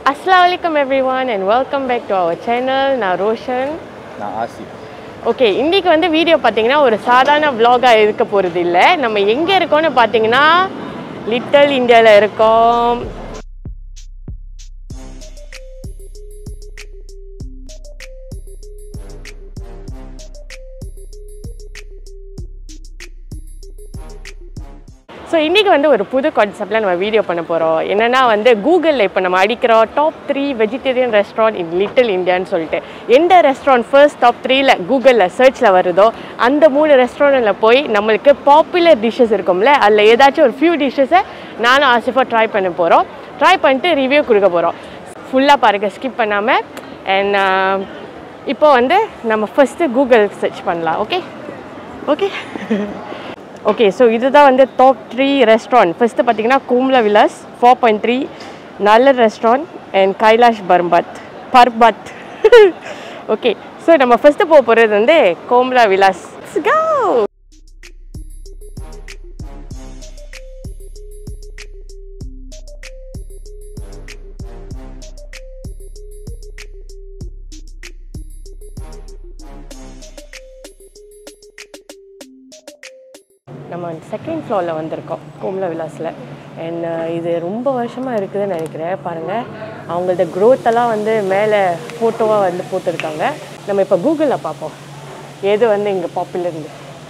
அஸ்லாம் வலைக்கம் every one and welcome back to our channel நான் ரோஷன் நான் ஆசி ஓகே இன்றைக்கி வந்து வீடியோ பார்த்தீங்கன்னா ஒரு சாதாரண vlog-ஆ இருக்க போகிறது இல்லை நம்ம எங்கே இருக்கோம்னு பார்த்தீங்கன்னா லிட்டில் இந்தியாவில் இருக்கோம் ஸோ இன்றைக்கி வந்து ஒரு புது கான்செப்டில் நம்ம வீடியோ பண்ண போகிறோம் என்னென்னா வந்து கூகுளில் இப்போ நம்ம அடிக்கிறோம் top three vegetarian restaurant in little இந்தியான்னு சொல்லிட்டு எந்த ரெஸ்டாரண்ட் ஃபர்ஸ்ட் டாப் த்ரீல கூகுளில் சர்ச்சில் வருதோ அந்த மூணு ரெஸ்டாரண்ட்டில் போய் நம்மளுக்கு பாப்புலர் டிஷ்ஷஸ் இருக்கும்ல அதில் ஏதாச்சும் ஒரு ஃபியூ டிஷ்ஷஸை நானும் ஆசிஃபாக ட்ரை பண்ண போகிறோம் ட்ரை பண்ணிட்டு ரிவ்யூ கொடுக்க போகிறோம் ஃபுல்லாக பாருங்க ஸ்கிப் பண்ணாமல் அண்ட் இப்போ வந்து நம்ம ஃபஸ்ட்டு கூகுள் சர்ச் பண்ணலாம் ஓகே ஓகே ஓகே ஸோ இதுதான் வந்து டாப் த்ரீ ரெஸ்டாரண்ட் ஃபஸ்ட்டு பார்த்தீங்கன்னா Kumla Vilas four point three நல்ல restaurant and Kailash Parbat Parbat okay so நம்ம ஃபஸ்ட்டு போக போகிறது வந்து கோம்லா விலாஸ் Let's go நம்ம செகண்ட் ஃப்ளோரில் வந்திருக்கோம் கோம்லா விலாஸில் அண்ட் இது ரொம்ப வருஷமாக இருக்குதுன்னு நினைக்கிறேன் பாருங்கள் அவங்களோட growth எல்லாம் வந்து மேலே ஃபோட்டோவாக வந்து போட்டிருக்காங்க நம்ம இப்போ கூகுளில் பார்ப்போம் எது வந்து இங்கே பாப்புலர்னு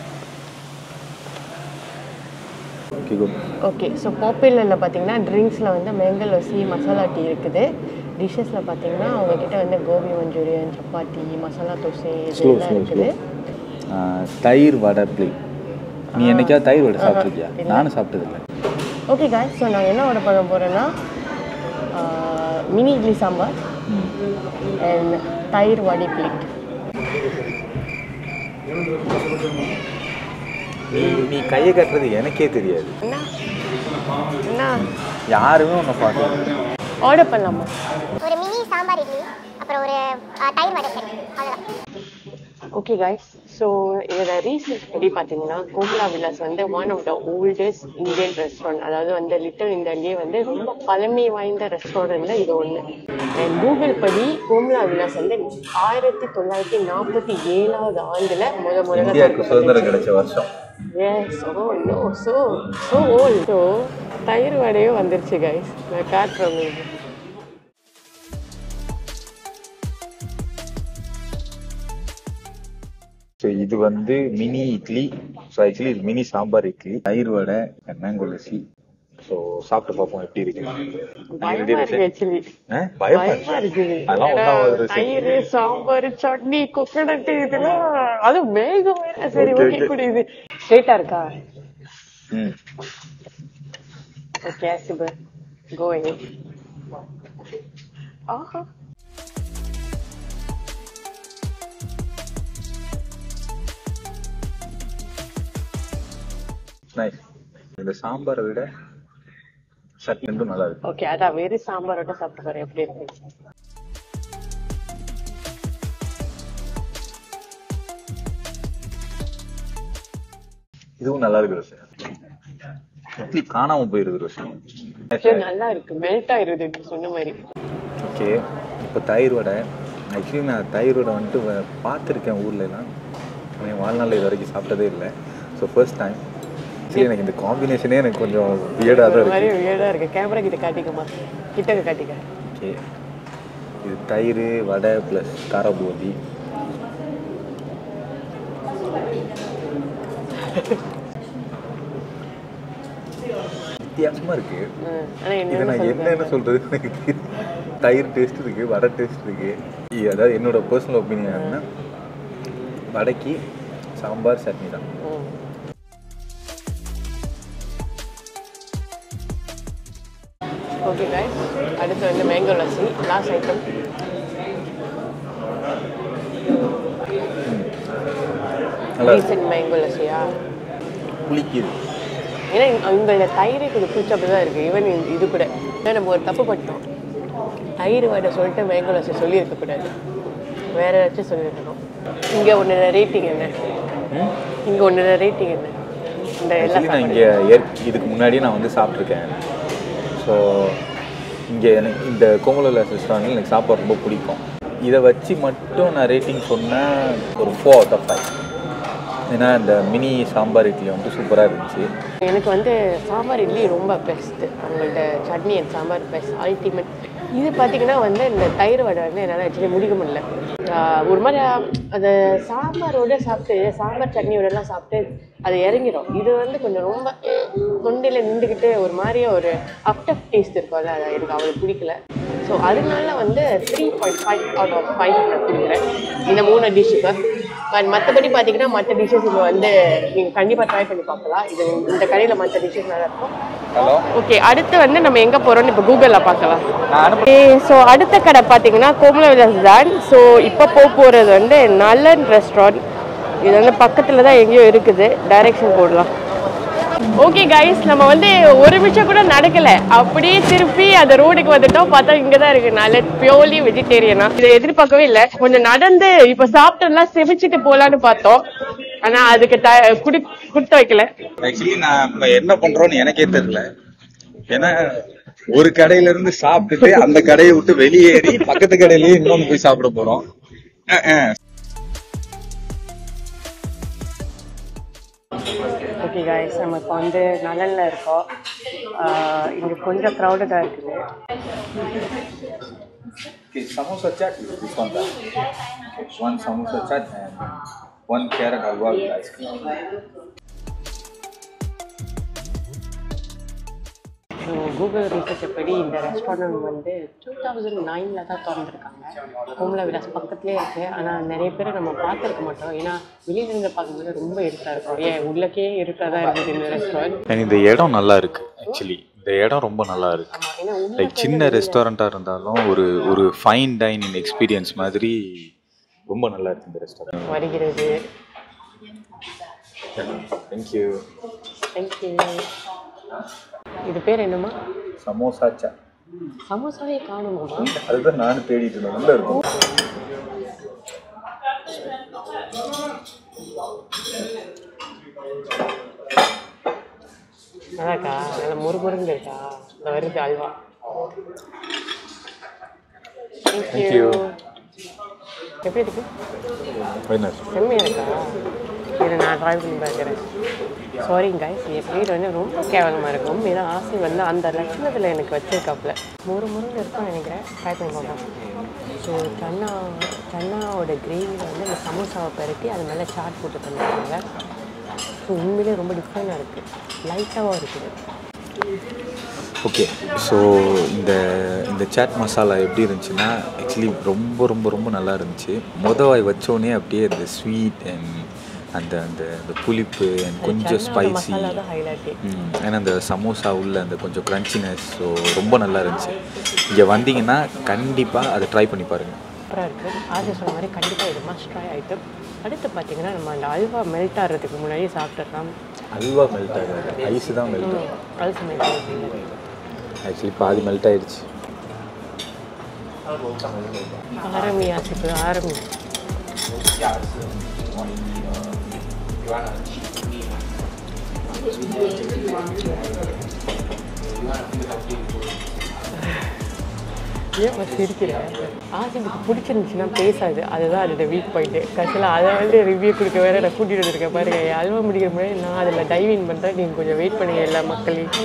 ஓகே குட் ஓகே ஸோ பாப்புலரில் பார்த்தீங்கன்னா ட்ரிங்க்ஸில் வந்து மேங்கல் லஸ்ஸி மசாலா டீ இருக்குது டிஷ்ஷஸில் பார்த்தீங்கன்னா அவங்கக்கிட்ட வந்து கோபி மஞ்சூரியன் சப்பாத்தி மசாலா தோசை ஸ்லோ இதெல்லாம் ஸ்லோ ஸ்லோ இருக்குது தயிர் வடை பிளேட் நீ என்னைக்காவது தயிர் வடை சாப்பிட்ருக்கியா நானும் சாப்பிட்டதில்ல ஓகே காய் ஸோ நான் என்ன ஆர்டர் பண்ண போகிறேன்னா மினி இட்லி சாம்பார் அண்ட் தயிர் வடை பிளேட் நீ நீ கையை கட்டுறது எனக்கே தெரியாது என்ன என்ன யாருமே உன்னை பார்க்கல ஆர்டர் பண்ணலாமா ஒரு மினி சாம்பார் இட்லி அப்புறம் ஒரு அஹ், தயிர் வடை செட் அவ்வளோதான் ஓகே காய்ஸ் ஸோ இதோட ரீசன்ஸ் படி பார்த்தீங்கன்னா கோகுலா விலாஸ் வந்து one of the oldest Indian restaurant அதாவது வந்து லிட்டில் இந்தியாலேயே வந்து ரொம்ப பழமை வாய்ந்த ரெஸ்டாரண்ட்ல இது ஒன்று அண்ட் கூகுள் படி கோகுலா விலாஸ் வந்து ஆயிரத்தி தொள்ளாயிரத்தி நாற்பத்தி ஏழாவது ஆண்டுல முத முதல்ல இந்தியாவுக்கு சுதந்திரம் கிடைச்ச வருஷம் yes oh no so so all so தயிர் வடையும் வந்துருச்சு கைஸ் நான் காட்டுறேன் உங்களுக்கு ஸோ இது வந்து மினி இட்லி ஸோ ஆக்சுவலி இது மினி சாம்பார் இட்லி தயிர் வடை மேங்கோ லஸ்ஸி ஸோ சாப்பிட்டு பார்ப்போம் எப்படி இருக்கு பயமா இருக்கு ஆக்சுவலி ஆ, பயமா பயமா இருக்கு இருக்குது அதெல்லாம் ஏன்னா, ஒன்றாவது ரெசிபி தயிர் சாம்பார் சட்னி கொக்கனட் இதெல்லாம் அது மேகம் வேற சரி Okay, ஓகே okay. புரியுது ஸ்ட்ரெயிட்டா இருக்கா ம் ஓகே சிபர் கோயிங் ஆஹா நைஸ் இந்த சாம்பாரை விட சட்னி ரெண்டும் நல்லா இருக்கு ஓகே அதான் வெறும் சாம்பாரோட சாப்பிட்டு பாரு எப்படி இருக்கு இதுவும் நல்லா இருக்கு ரோஷன் இட்லி காணாம போயிருது ரோஷன் சரி, நல்லா இருக்கு மெல்ட் ஆயிருது நீ சொன்ன மாதிரி ஓகே இப்போ தயிர் வடை ஆக்சுவலி நான் தயிர் வடை வந்துட்டு வ- பார்த்திருக்கேன் ஊர்ல எல்லாம் ஆனா என் வாழ்நாளில் இது வரைக்கும் சாப்பிட்டதே இல்லை ஸோ ஃபர்ஸ்ட் டைம் சரி எனக்கு இந்த காம்பினேஷனே எனக்கு கொஞ்சம் வியர்டாக தான் ஒரு மாதிரி இருக்கு வியடா இருக்கு கேமரா கிட்ட காட்டிக்கமா கிட்டக்க காட்டிக்க ஓகே இது தயிர் வடை ப்ளஸ் கார பூந்தி வித்தியாசமா இருக்கு ம், ஆனா இது என்ன நான் என்னன்னு சொல்றது எனக்கு தெரியல. தயிர் டேஸ்ட் இருக்கு வடை டேஸ்ட் இருக்கு இது அதாவது என்னோட பர்சனல் ஒப்பீனியன் என்னன்னா வடைக்கு சாம்பார் சட்னி தான் ஓகே guys அடுத்து வந்து மேங்கோ லஸ்ஸி லாஸ்ட் ஐட்டம் நல்லா இருக்கு. ரீசன்ட் மேங்கோ லஸ்ஸியா புளிக்குது ஏன்னா இங்க- உங்களோட தயிரே கொஞ்சம் பிடிச்சப்படி தான் இருக்குது ஈவன் இது கூட ஏன்னா நம்ம ஒரு தப்பு பண்ணிட்டோம் தயிர் வடை சொல்லிட்டு மேங்கோ லஸ்ஸி சொல்லியிருக்கக்கூடாது வேற ஏதாச்சும் சொல்லியிருக்கணும் இங்கே ஒன்று ரேட்டிங் என்ன இங்கே ஒன்று ரேட்டிங் என்ன இந்த எல்லா ஆக்சுவலி நான் இங்கே ஏற் இதுக்கு முன்னாடியே நான் வந்து சாப்பிட்ருக்கேன் ஸோ இங்கே எனக்கு இந்த கோமலவிலாஸ் ரெஸ்டாரண்ட்டில் எனக்கு சாப்பாடு ரொம்ப பிடிக்கும் இதை வச்சு மட்டும் நான் ரேட்டிங் சொன்னேன் ஒரு ஃபோர் அவுட் ஆஃப் ஃபைவ் ஏன்னா இந்த மினி சாம்பார் இட்லி வந்து சூப்பராக இருந்துச்சு எனக்கு வந்து சாம்பார் இட்லி ரொம்ப பெஸ்ட்டு உங்கள்ட்ட chutney and sambar best ultimate இது பார்த்தீங்கன்னா வந்து இந்த தயிர் வடை வந்து என்னால் ஆக்சுவலி முடிக்க முடியல ஆஹ் ஒரு மாதிரி அது சாம்பாரோட சாப்பிட்டு சாம்பார் சட்னியோடலாம் சாப்பிட்டு அது இறங்கிடும் இது வந்து கொஞ்சம் ரொம்ப தொண்டையில் நின்றுக்கிட்டு ஒரு மாதிரியே ஒரு அப்டப் டேஸ்ட் இருக்கும்ல அது எனக்கு அவ்வளோ பிடிக்கல ஸோ அதனால வந்து three point five out of five நான் கொடுக்குறேன் இந்த மூணு டிஷ்ஷுக்கு பட் மற்றபடி பார்த்தீங்கன்னா மற்ற டிஷ்ஷஸ் இங்கே வந்து நீங்கள் கண்டிப்பாக ட்ரை பண்ணி பார்க்கலாம் இது இந்த கடையில் மற்ற டிஷ்ஷஸ் நல்லா இருக்கும் ஹலோ ஓகே அடுத்து வந்து நம்ம எங்கே போகிறோம்னு இப்போ கூகுளில் பார்க்கலாம் நான் அனுப்ப ஓகே ஸோ அடுத்த கடை பார்த்தீங்கன்னா கோமல விலாஸ் தான் ஸோ இப்போ போக போகிறது வந்து நலன் ரெஸ்டாரண்ட் இது வந்து பக்கத்தில் தான் எங்கேயோ இருக்குது டைரெக்ஷன் போடலாம் ஓகே கைஸ் நம்ம வந்து ஒரு நிமிஷம் கூட நடக்கல அப்படியே திருப்பி அந்த ரோடுக்கு வந்துட்டோம் பார்த்தா இங்கே தான் இருக்கு நல்ல பியோர்லி வெஜிடேரியனா இதை எதிர்பார்க்கவே இல்லை கொஞ்சம் நடந்து இப்போ சாப்பிட்டோம்லாம் செமிச்சிட்டு போகலான்னு பார்த்தோம் ஆனால் அதுக்கு ட குடி கொடுத்து வைக்கல ஆக்சுவலி நான் இப்ப என்ன பண்றோம்னு எனக்கே தெரியல ஏன்னா ஒரு கடையில இருந்து சாப்பிட்டுட்டு அந்த கடையை விட்டு வெளியேறி பக்கத்து கடையிலயே இன்னொன்னு போய் சாப்பிட போறோம் அஹ் அஹ். ஓகே காய்ஸ் நம்ம இப்போ வந்து நலனில் இருக்கோம் ஆஹ் இங்க கொஞ்சம் க்ரௌடடாக இருக்குது Okay, samosa chat is this one. right? One samosa chat and one carrot halwa with ice cream. So Google research படி இந்த ரெஸ்டாரண்ட் வந்து டூ தௌசண்ட் நைனில் தான் திறந்துருக்காங்க கோமல விலாஸ் பக்கத்துலேயே இருக்குது ஆனால் நிறைய பேர் நம்ம பார்த்துருக்க மாட்டோம் ஏன்னா வெளியிலேருந்து பார்க்கும்போது ரொம்ப இருட்டாக இருக்கும் ஏன் உள்ளக்கே இருட்டாக தான் இருக்குது இந்த ரெஸ்டாரண்ட் And இந்த இடம் நல்லா இருக்கு ஆக்சுவலி இந்த இடம் ரொம்ப நல்லா இருக்கு ஆமாம் ஏன்னா உள்ள லைக் சின்ன ரெஸ்டாரண்ட்டாக இருந்தாலும் ஒரு ஒரு ஃபைன் டைனிங் எக்ஸ்பீரியன்ஸ் மாதிரி ரொம்ப நல்லா இருக்கு இந்த ரெஸ்டாரண்ட் வருகிறது தேங்க்யூ தேங்க்யூ இது பேர் என்னம்மா சமோசா சாட் சமோசாவே காணுமாம்மா அதுதான் நானும் தேடிட்டு இருந்தேன் உள்ள இருக்கும் நல்லாக்கா நல்லா முறுமுறுன்னு இருக்கா இந்த வருது அல்வா Thank you. எப்படி இருக்கு ஃபைனல் செம்மையா இருக்கா இதை நான் ட்ரை பண்ணி பார்க்குறேன் சாரிங்க கைஸ் என் பேர் வந்து ரொம்ப கேவலமாக இருக்கும் ஏன்னா ஆசை வந்து அந்த லட்சணத்தில் எனக்கு வச்சிருக்காப்புல முறு முருன்னு இருக்கும்னு நினைக்கிறேன் ட்ரை பண்ணி பார்க்கலாம் ஸோ சன்னா சன்னாவோட கிரேவியில் வந்து இந்த சமோசாவை பரட்டி அது மேலே சாட் போட்டு தந்துருக்காங்க ஸோ உண்மையிலே ரொம்ப டிஃப்ரெண்டாக இருக்குது லைட்டாகவும் இருக்குது ஓகே ஸோ இந்த இந்த சாட் மசாலா எப்படி இருந்துச்சுன்னா ஆக்சுவலி ரொம்ப ரொம்ப ரொம்ப நல்லா இருந்துச்சு மொத வாய் வச்சோடனே அப்படியே அந்த ஸ்வீட் அண்ட் அந்த அந்த அந்த புளிப்பு அண்ட் கொஞ்சம் ஸ்பைசி மசாலா தான் ஹைலைட்டே ஏன்னா அந்த சமோசா உள்ள அந்த கொஞ்சம் க்ரன்ச்சினஸ் ஸோ ரொம்ப நல்லா இருந்துச்சு இங்கே வந்தீங்கன்னா கண்டிப்பாக அதை ட்ரை பண்ணி பாருங்கள் சூப்பராக இருக்குது ஆசை சொன்ன மாதிரி கண்டிப்பாக இது மஸ்ட் ட்ரை ஐட்டம் அடுத்து பார்த்தீங்கன்னா நம்ம அந்த அல்வா மெல்ட் ஆகிறதுக்கு முன்னாடியே சாப்பிட்டுடலாம் அல்வா மெல்ட் ஆகாது ஐஸ் தான் மெல்ட் ஆகும் அல்சு மெல்ட் ஆகுது ஆக்சுவலி பாதி மெல்ட் ஆயிடுச்சு ஆரம்பி ஆசிப்பு ஆரம்பி ஏன் நான் சிரிக்கிறேன் ஆசிப்புக்கு பிடிச்சிருந்துச்சுன்னா பேசாது அதுதான் அதோட வீக் பாயிண்ட்டு கடைசியில் அதை வந்து ரிவ்யூ கொடுக்க வேற நான் கூட்டிகிட்டு வந்திருக்கேன் பாருங்க என் அல்வா முடிக்கிற முன்னாடி நான் அதில் டைவிங் பண்ணுறேன் நீங்கள் கொஞ்சம் வெயிட் பண்ணுங்க எல்லா மக்களையும்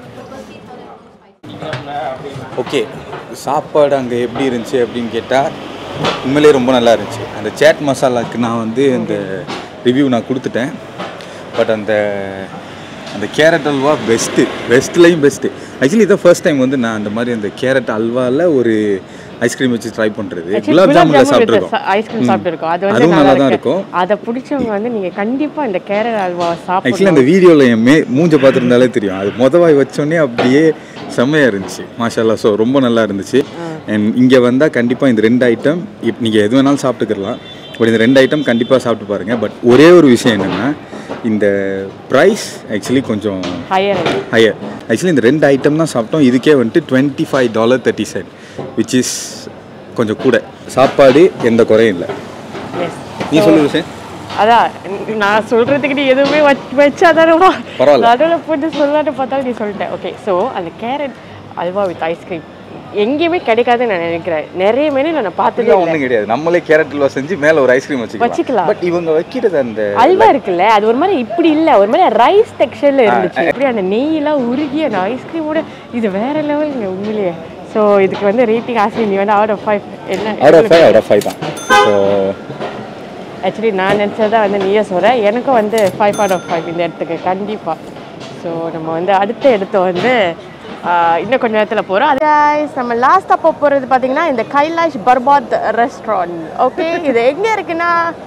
ஓகே சாப்பாடு அங்கே எப்படி இருந்துச்சு அப்படின்னு கேட்டால் உண்மையிலேயே ரொம்ப நல்லா இருந்துச்சு அந்த சேட் மசாலாக்கு நான் வந்து அந்த ரிவ்யூ நான் கொடுத்துட்டேன் பட் அந்த அந்த கேரட் அல்வா பெஸ்ட்டு பெஸ்ட்லேயும் பெஸ்ட்டு ஆக்சுவலி இதான் ஃபர்ஸ்ட் டைம் வந்து நான் அந்த மாதிரி அந்த கேரட் அல்வாவில் ஒரு ஐஸ்கிரீம் வச்சு ட்ரை பண்ணுறது குலாப் ஜாமுனில் சாப்பிட்ருக்கோம் ஐஸ்கிரீம் சாப்பிட்டுருக்கோம் அது வந்து அதுவும் நல்லா நல்லா தான் இருக்கு இருக்கும் அதை பிடிச்சவங்க வந்து நீங்க கண்டிப்பா இந்த கேரட் அல்வா ஆக்சுவலி சாப்பிடணும் அந்த வீடியோவில் என் மே மூஞ்ச பார்த்துருந்தாலே தெரியும் அது மொத வாய் வச்சோடனே அப்படியே செம்மையாக இருந்துச்சு மாஷால்லா ஸோ ரொம்ப நல்லா இருந்துச்சு அண்ட் இங்கே வந்தால் கண்டிப்பாக இந்த ரெண்டு ஐட்டம் இப் நீங்கள் எது வேணாலும் சாப்பிட்டுக்கலாம் பட் இந்த ரெண்டு ஐட்டம் கண்டிப்பாக சாப்பிட்டு பாருங்கள் பட் ஒரே ஒரு விஷயம் என்னென்னா இந்த ப்ரைஸ் ஆக்சுவலி கொஞ்சம் ஹையர் ஹையர் ஆக்சுவலி இந்த ரெண்டு ஐட்டம் தான் சாப்பிட்டோம் இதுக்கே வந்துட்டு twenty five dollar thirty cent which is கொஞ்சம் கூட சாப்பாடு எந்த குறையும் இல்லை எஸ் நீ சொல்லு விஷயம் அதான் நான் சொல்றதுக்கு நீ எதுவுமே வச்சு வச்சாதானமா பரவாயில்ல. நடுவில் போட்டு சொல்லலான்னு பார்த்தா நீ சொல்லிட்டேன் ஓகே ஸோ அந்த கேரட் அல்வா வித் ஐஸ்கிரீம் எங்கேயுமே கிடைக்காதுன்னு நான் நினைக்கிறேன் நிறைய மெனு நான் பார்த்ததே இதெல்லாம் இல்லை ஒன்றும் கிடையாது நம்மளே கேரட் அல்வா செஞ்சு மேலே ஒரு ஐஸ்கிரீம் வச்சுக்கலாம் வச்சுக்கலாம். பட் இவங்க வைக்கிறது அந்த அல்வா இருக்குல்ல அது ஒரு மாதிரி இப்படி இல்ல ஒரு மாதிரி ரைஸ் டெக்ஸ்டர்ல இருந்துச்சு அப்படியே அந்த நெய்யெல்லாம் உருகி அந்த ஐஸ்கிரீமோட இது வேற லெவலுங்க உண்மையிலேயே ஸோ இதுக்கு வந்து ரேட்டிங் ஆசி நீ வந்து அவுட் ஆஃப் ஃபைவ் என்ன out of five out of five தான் ஸோ ஆக்சுவலி நான் நினச்சதா வந்து நீயே சொல்கிறேன் எனக்கும் வந்து ஃபைவ் அவுட் ஆஃப் ஃபைவ் இந்த இடத்துக்கு கண்டிப்பாக ஸோ நம்ம வந்து அடுத்த இடத்த வந்து ஆஹ், இன்னும் கொஞ்ச நேரத்தில் போகிறோம் அது guys, நம்ம லாஸ்ட்டாக போக போகிறது பார்த்தீங்கன்னா இந்த கைலாஷ் பர்பாத் ரெஸ்டாரண்ட் ஓகே இது எங்கே இருக்குன்னா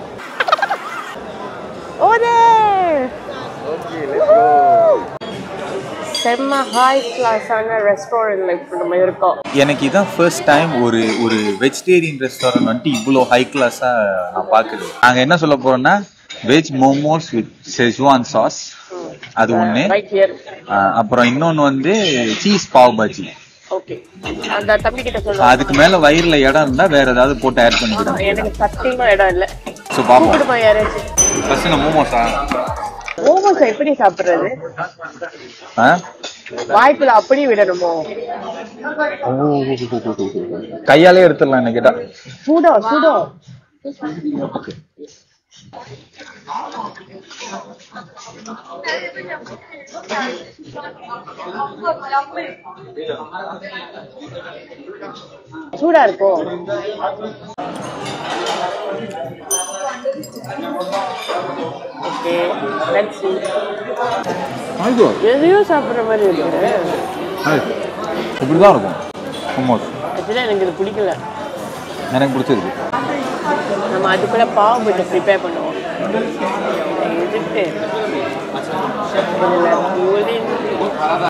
ஓதே செம்ம ஹாய் கிளாஸான ரெஸ்டாரண்ட்டில் இப்போ நம்ம இருக்கோம் எனக்கு இதான் ஃபர்ஸ்ட் டைம் ஒரு ஒரு வெஜிடேரியன் ரெஸ்டாரண்ட் வந்துட்டு இவ்வளோ ஹை கிளாஸாக நான் பார்க்குறது நாங்கள் என்ன சொல்ல போறோம்னா veg momos with schezwan sauce அது ஒன்று ரைட் ஹியர் அப்புறம் இன்னொன்று வந்து சீஸ் பாவ் பாஜி ஓகே அந்த தம்பி கிட்ட சொல்லுவாங்க அதுக்கு மேலே வயிறில் இடம் இருந்தால் வேற ஏதாவது போட்டு ஆட் பண்ணிக்கிறேன் எனக்கு சத்தியமா இடம் இல்லை ஸோ பார்ப்போம் கூப்பிடுமா யாராச்சும் ஃபர்ஸ்ட் நான் மோமோஸா மோமோஸ் எப்படி சாப்பிடுறது ஆ வாய்ப்புல அப்படியே விடணுமோ கையாலே எடுத்துடலாம் என்ன கேட்டா சூடோ சூடோ சூடா இருக்கும் ஓகே லெட்ஸ் see எதையோ சாப்பிடுற மாதிரி இருக்கு இப்படி தான் இருக்கும் மோமோஸ் ஆக்சுவலாக எனக்கு இது பிடிக்கல எனக்கு பிடிச்சிருக்கு நம்ம அதுக்குள்ள பாவம் போட்டு ப்ரிப்பேர் பண்ணுவோம் எதுக்கு இதுல புளி-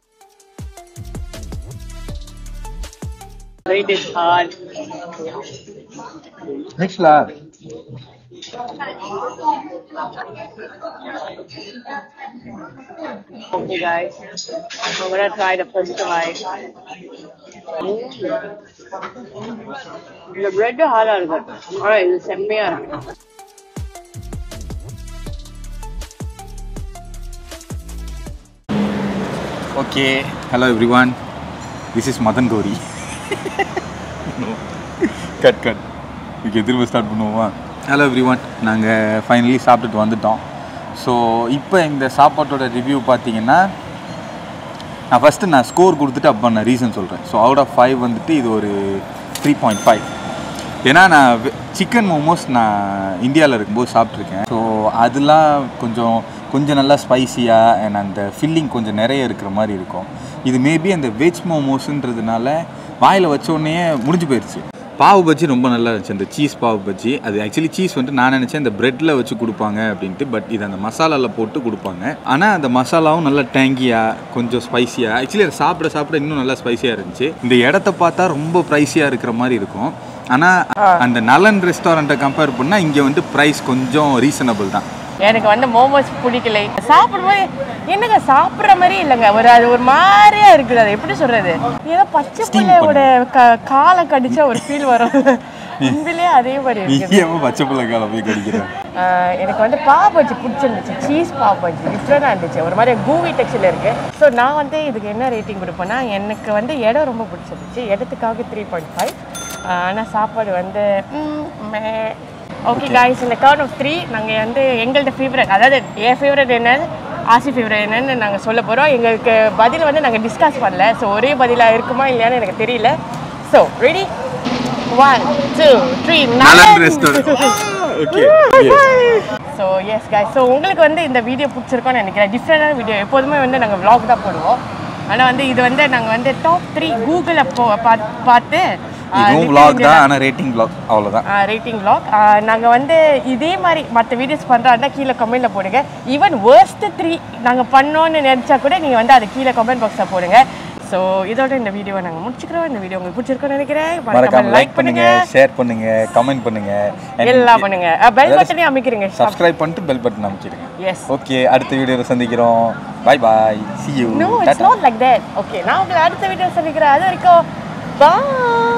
It is hard. நெக்ஸ்ட்லா Okay, guys. I'm gonna try the first try. Mm. இந்த பிரெட் ஹார்டா இருக்கு ஆனா இது செம்மையா இருக்கு okay hello every one this is Madan Gauri cut cut okay திரும்ப ஸ்டார்ட் பண்ணுவோமா ஹலோ எவ்ரி ஒன் நாங்கள் ஃபைனலி சாப்பிட்டுட்டு வந்துட்டோம் ஸோ இப்போ இந்த சாப்பாட்டோட ரிவ்யூ பார்த்தீங்கன்னா நான் ஃபஸ்ட்டு நான் ஸ்கோர் கொடுத்துட்டு அப்போ நான் ரீசன் சொல்கிறேன் ஸோ அவுட் ஆஃப் ஃபைவ் வந்துட்டு இது ஒரு த்ரீ பாயிண்ட் ஃபைவ் ஏன்னா நான் சிக்கன் மோமோஸ் நான் இந்தியாவில் இருக்கும்போது சாப்பிட்ருக்கேன் ஸோ அதெல்லாம் கொஞ்சம் கொஞ்சம் நல்லா ஸ்பைசியாக அண்ட் அந்த ஃபில்லிங் கொஞ்சம் நிறைய இருக்கிற மாதிரி இருக்கும் இது மேபி அந்த வெஜ் மோமோஸுன்றதுனால வாயில் வச்ச உடனே முடிஞ்சு போயிடுச்சு பாவு பஜ்ஜி ரொம்ப நல்லா இருந்துச்சு அந்த சீஸ் பாவு பஜ்ஜி அது ஆக்சுவலி சீஸ் வந்துட்டு நான் நினச்சேன் இந்த ப்ரெட்டில் வச்சு கொடுப்பாங்க அப்படின்ட்டு பட் இது அந்த மசாலாவில் போட்டு கொடுப்பாங்க ஆனால் அந்த மசாலாவும் நல்லா டேங்கியாக கொஞ்சம் ஸ்பைசியாக ஆக்சுவலி அதை சாப்பிட சாப்பிட இன்னும் நல்லா ஸ்பைசியாக இருந்துச்சு இந்த இடத்த பார்த்தா ரொம்ப ப்ரைஸியாக இருக்கிற மாதிரி இருக்கும் ஆனால் அந்த நலன் ரெஸ்டாரண்ட்டை கம்பேர் பண்ணால் இங்கே வந்து ப்ரைஸ் கொஞ்சம் ரீசனபிள் தான் எனக்கு வந்து மோமோஸ் பிடிக்கல சாப்பிடும்போது என்னங்க சாப்பிடுற மாதிரி இல்லைங்க ஒரு அது ஒரு மாதிரியா இருக்குது அது எப்படி சொல்றது ஏதோ பச்சை பிள்ளையோட க- காலை கடிச்சா ஒரு ஃபீல் வரும் உண்மையிலேயே அதே மாதிரி நீ இருக்குது ஏன் பச்சை பிள்ளைக்கால போய் கடிக்கிறேன் ஆஹ் எனக்கு வந்து பாவ் பஜ்ஜி பிடிச்சிருந்துச்சு சீஸ் பாவ் பஜ்ஜி டிஃப்ரெண்டாக இருந்துச்சு ஒரு மாதிரி கூவி டெக்ஸ்டில் இருக்கு ஸோ நான் வந்து இதுக்கு என்ன ரேட்டிங் கொடுப்பேன்னா எனக்கு வந்து இடம் ரொம்ப பிடிச்சிருந்துச்சு இடத்துக்காக த்ரீ பாயிண்ட் ஃபைவ் ஆனால் சாப்பாடு வந்து ஓகே காய்ஸ் இந்த கவுண்ட் ஆஃப் த்ரீ நாங்கள் வந்து எங்கள்ட்ட ஃபேவரட் அதாவது என் ஃபேவரட் என்னன்னு ஆசி ஃபேவரட் என்னன்னு நாங்கள் சொல்ல போகிறோம் எங்களுக்கு பதில் வந்து நாங்கள் டிஸ்கஸ் பண்ணல ஸோ ஒரே பதிலாக இருக்குமா இல்லையான்னு எனக்கு தெரியல so ready one two three Nalan restaurant okay so yes guys so உங்களுக்கு வந்து இந்த வீடியோ பிடிச்சிருக்கோன்னு நினைக்கிறேன் டிஃப்ரெண்டான வீடியோ எப்போதுமே வந்து நாங்கள் vlog தான் போடுவோம் ஆனால் வந்து இது வந்து நாங்கள் வந்து டாப் த்ரீ கூகுளில் போ பாத்- பார்த்து இதுவும் vlog தான் ஆனால் ரேட்டிங் vlog அவ்வளோதான் ரேட்டிங் vlog நாங்கள் வந்து இதே மாதிரி மற்ற வீடியோஸ் பண்ணுறாருந்தா கீழே கமெண்ட்டில் போடுங்க ஈவன் worst த்ரீ நாங்கள் பண்ணோன்னு நினச்சா கூட நீங்கள் வந்து அதை கீழே கமெண்ட் பாக்ஸில் போடுங்க ஸோ இதோட இந்த வீடியோவை நாங்கள் முடிச்சுக்கிறோம் இந்த வீடியோ உங்களுக்கு பிடிச்சிருக்கோன்னு நினைக்கிறேன் மறக்காம லைக் பண்ணுங்க ஷேர் பண்ணுங்க கமெண்ட் பண்ணுங்க எல்லாம் பண்ணுங்க பெல் பட்டனே அமைக்கிறீங்க சப்ஸ்கிரைப் பண்ணிட்டு பெல் பட்டன் அமைச்சிடுங்க எஸ் ஓகே அடுத்த வீடியோவில் சந்திக்கிறோம் பாய் பாய் see you No, it's not like that. Okay, நான் உங்களை அடுத்த வீடியோ சந்திக்கிறேன் அது வரைக்கும் bye